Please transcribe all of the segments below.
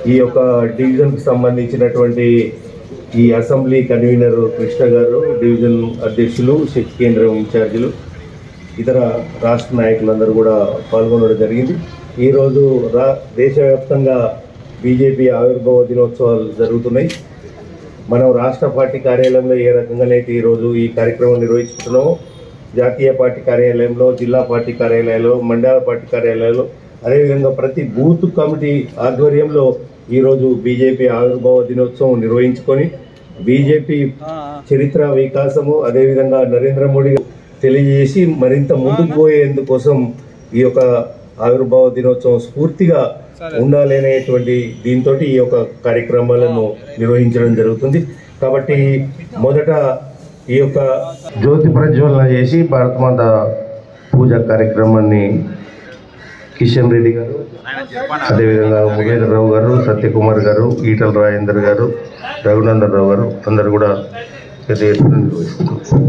ఈ యొక్క డివిజన్ కు సంబంధించినటువంటి ఈ అసెంబ్లీ కన్వీనర్ కృష్ణ గారు డివిజన్ అధ్యక్షులు శక్తి కేంద్రం ఇన్ఛార్జీలు ఇతర రాష్ట్ర నాయకులందరూ కూడా పాల్గొనడం జరిగింది ఈరోజు రా దేశవ్యాప్తంగా బీజేపీ ఆవిర్భావ దినోత్సవాలు జరుగుతున్నాయి మనం రాష్ట్ర పార్టీ కార్యాలయంలో ఏ రకంగానైతే ఈరోజు ఈ కార్యక్రమం నిర్వహించుకుంటున్నామో జాతీయ పార్టీ కార్యాలయంలో జిల్లా పార్టీ కార్యాలయాల్లో మండల పార్టీ కార్యాలయాల్లో అదేవిధంగా ప్రతి బూత్ కమిటీ ఆధ్వర్యంలో ఈరోజు బీజేపీ ఆవిర్భావ దినోత్సవం నిర్వహించుకొని బీజేపీ చరిత్ర వికాసము అదేవిధంగా నరేంద్ర మోడీ తెలియజేసి మరింత ముందుకు పోయేందుకోసం ఈ యొక్క ఆవిర్భావ దినోత్సవం స్ఫూర్తిగా ఉండాలి అనేటువంటి దీంతో ఈ యొక్క కార్యక్రమాలను నిర్వహించడం జరుగుతుంది కాబట్టి మొదట ఈ యొక్క జ్యోతి ప్రజ్వలన చేసి భారతమాత పూజ కార్యక్రమాన్ని కిషన్ రెడ్డి గారు అదేవిధంగా ముగేంద్రరావు గారు సత్యకుమార్ గారు ఈటల రాజేందర్ గారు రఘునందన్ రావు గారు అందరు కూడా పెద్ద ఎత్తున నిర్వహిస్తున్నారు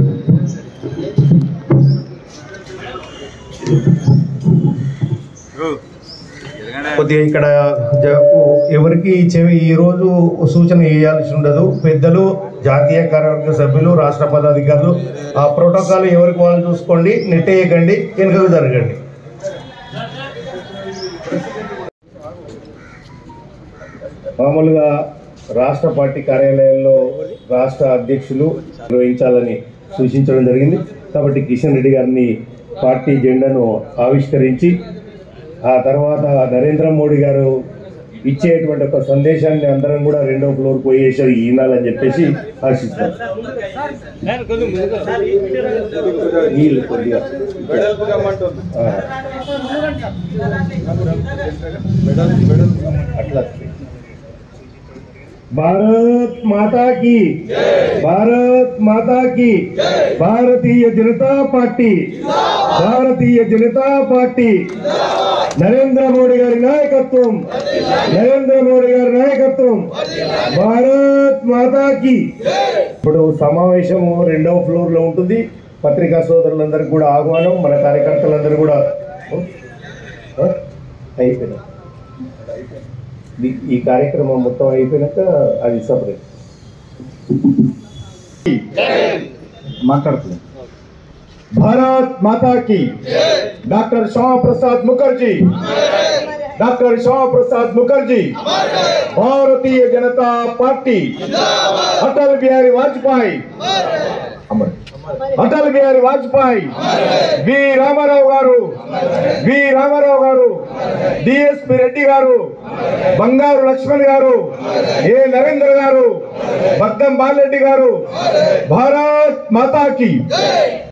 కొద్దిగా ఇక్కడ జ- ఎవరికి చెవి ఈ రోజు సూచన చేయాల్సి ఉండదు పెద్దలు జాతీయ కార్యవర్గ సభ్యులు రాష్ట్ర పదాధికారులు ఆ ప్రోటోకాల్ ఎవరికి వాళ్ళు చూసుకోండి నెట్టేయకండి వెనుకకు జరగండి మామూలుగా రాష్ట్ర పార్టీ కార్యాలయాల్లో రాష్ట్ర అధ్యక్షులు నిర్వహించాలని సూచించడం జరిగింది కాబట్టి కిషన్ రెడ్డి గారిని పార్టీ జెండాను ఆవిష్కరించి ఆ తర్వాత నరేంద్ర మోడీ గారు ఇచ్చేటువంటి ఒక సందేశాన్ని అందరం కూడా రెండో ఫ్లోర్ పోయేసి ఈనాలని చెప్పేసి ఆశిస్తాం వీళ్ళు కొద్దిగా ఆ. అట్లా భారత్ మాతా की భారత్ మాతా की భారతీయ జనతా పార్టీ భారతీయ జనతా పార్టీ నరేంద్ర మోడీ గారి నాయకత్వం నరేంద్ర మోడీ గారి నాయకత్వం భారత్ మాతా की ఇప్పుడు సమావేశం రెండవ ఫ్లోర్ లో ఉంటుంది పత్రికా సోదరులందరికీ కూడా ఆహ్వానం మన కార్యకర్తలందరూ కూడా ఆ? అయిపోయినా ఈ- ఈ కార్యక్రమం మొత్తం అయిపోయినాక అది సపరేట్ మాట్లాడుతుంది భారత్ మాతా కి doctor Shyama Prasad Mukherjee doctor Shyama Prasad Mukherjee Bharatiya Janata party Atal Bihari Vajpayee అమర్. అటల్ బిహారీ వాజ్పేయి వి రామారావు గారు వి రామారావు గారు డిఎస్పి రెడ్డి గారు బంగారు లక్ష్మణ్ గారు ఏ నరేంద్ర గారు బద్దం బాలరెడ్డి గారు భారత్ మాతాకి